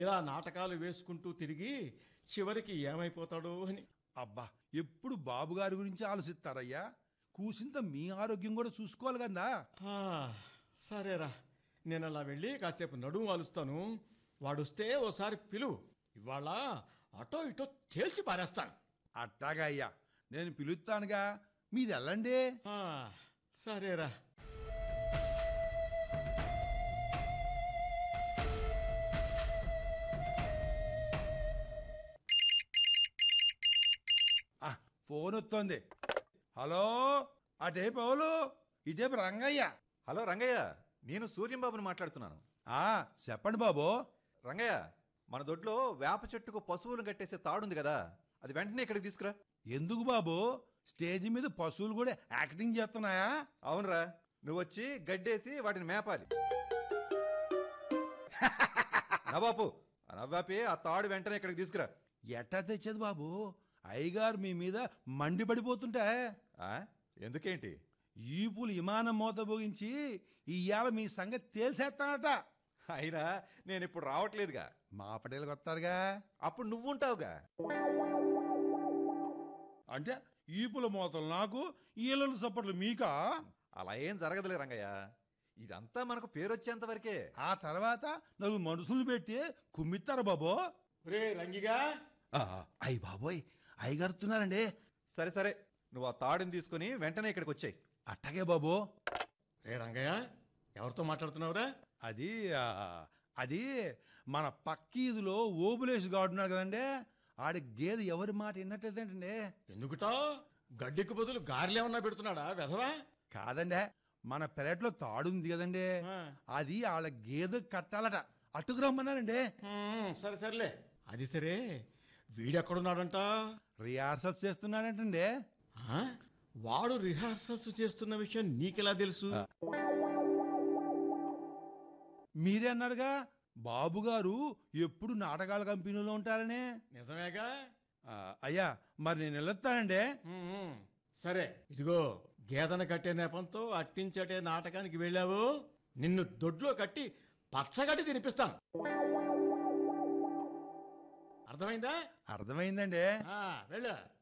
ఇలా నాటకాలు వేసుకుంటూ తిరిగి చివరికి ఏమైపోతాడో అని అబ్బా ఎప్పుడు బాబు గారి గురించి ఆలోచిస్తారయ్యా కూసింత మీ ఆరోగ్యం కూడా చూసుకోవాలి కదా ఆ, సరేరా నేను అలా వెళ్ళి కాసేపు నడుము వాలుస్తాను వాడొస్తే ఓసారి పిలువు ఇవాళ అటో ఇటో తేల్చి పారేస్తాను అట్టాగా అయ్యా నేను పిలుస్తానుగా మీరు వెళ్ళండి ఆ, సరేరా ఆ, ఫోన్ వస్తోంది హలో అటే పౌలు ఇటేపు రంగయ్య హలో రంగయ్య నేను సూర్యంబాబుని మాట్లాడుతున్నాను ఆ చెప్పండి బాబు రంగయ్య మన దొడ్లో వేప చెట్టుకు పశువులు కట్టేసే తాడుంది కదా అది వెంటనే ఇక్కడికి తీసుకురా ఎందుకు బాబు స్టేజ్ మీద పశువులు కూడా యాక్టింగ్ చేస్తున్నాయా అవునరా నువ్వు వచ్చి గడ్డేసి వాటిని మేపాలి నవాపు నవ్వాపి ఆ తాడు వెంటనే ఇక్కడికి తీసుకురా ఎట్టా తెచ్చేది బాబు అయ్యగారు మీ మీద మండిపడిపోతుంటే ఆ? ఎందుకేంటి ఈపులు విమానం మోత భోగించి ఇవాళ మీ సంగతి తేల్చేస్తానట అయినా నేను ఇప్పుడు రావట్లేదుగా మా పటేలకు వస్తారుగా అప్పుడు నువ్వుంటావుగా అంటే ఈపుల మోతలు నాకు ఈలలు సప్పట్లు మీకా అలా ఏం జరగదులే రంగయ్య ఇదంతా మనకు పేరు వచ్చేంత వరకే ఆ తర్వాత నలుగురు మనుషులు పెట్టి కుమ్మిస్తారు బాబు రే రంగిగా అయ్యి బాబోయ్ అయ్యగారుతున్నారండి సరే సరే నువ్వు ఆ తాడుని తీసుకుని వెంటనే ఇక్కడికి వచ్చాయి అట్టగే బాబు రే రంగయ్య ఎవరితో మాట్లాడుతున్నావురా అది ఆ, అది మన పక్కీదులో ఓబులేష్ గాడున్నాడు కదండి ఆడి గేదె ఎవరి మాట విన్నట్లేదంటండి ఎందుకుటో గడ్డికి బదులు గారెలేమన్నా పెడుతున్నాడా వెధవా కాదండి మన పెరట్లో తాడుంది కదండి ఆ. అది వాళ్ళ గేదె కట్టాలట అటుకు రమ్మన్నారండి హ్మ్, సరే సర్లే అది సరే వీడెక్కడున్నాడంట రిహార్సల్స్ చేస్తున్నాడంటండి ఆ? వాడు రిహార్సల్స్ చేస్తున్న విషయం నీకెలా తెలుసు మీరే అన్నారుగా బాబు గారు ఎప్పుడు నాటకాల కంపెనీలో ఉంటారని నిజమేగా ఆ, అయ్యా మరి నేను వెళ్ళొస్తానండి హ్మ్, హ్మ్. సరే ఇదిగో గేదెను కట్టే నెపంతో అట్టించటే నాటకానికి వెళ్ళావు నిన్ను దొడ్లో కట్టి పచ్చగడ్డి తినిపిస్తాను అర్థమైందా అర్థమైందండి ఆ, వెళ్ళు